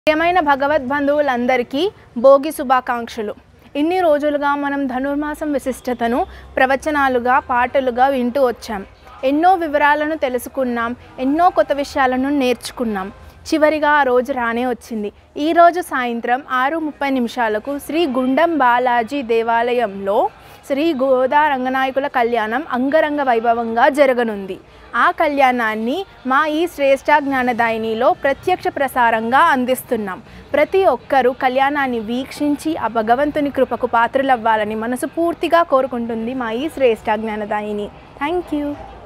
ప్రియమైన భగవద్బంధువులందరికీ భోగి శుభాకాంక్షలు ఇన్ని రోజులుగా మనం ధనుర్మాసం విశిష్టతను ప్రవచనాలుగా పాటలుగా వింటూ వచ్చాం ఎన్నో వివరాలను తెలుసుకున్నాం ఎన్నో కొత్త విషయాలను నేర్చుకున్నాం చివరిగా ఆ రోజు రానే వచ్చింది ఈ రోజు సాయంత్రం ఆరు ముప్పై నిమిషాలకు శ్రీ గుండం బాలాజీ దేవాలయంలో శ్రీ గోదా రంగనాయకుల కళ్యాణం అంగరంగ వైభవంగా జరగనుంది ఆ కళ్యాణాన్ని మా ఈ శ్రేష్ఠ జ్ఞానదాయినిలో ప్రత్యక్ష ప్రసారంగా అందిస్తున్నాం ప్రతి ఒక్కరూ కళ్యాణాన్ని వీక్షించి ఆ భగవంతుని కృపకు పాత్రలవ్వాలని మనసు పూర్తిగా కోరుకుంటుంది మా ఈ శ్రేష్ఠ జ్ఞానదాయిని థ్యాంక్ యూ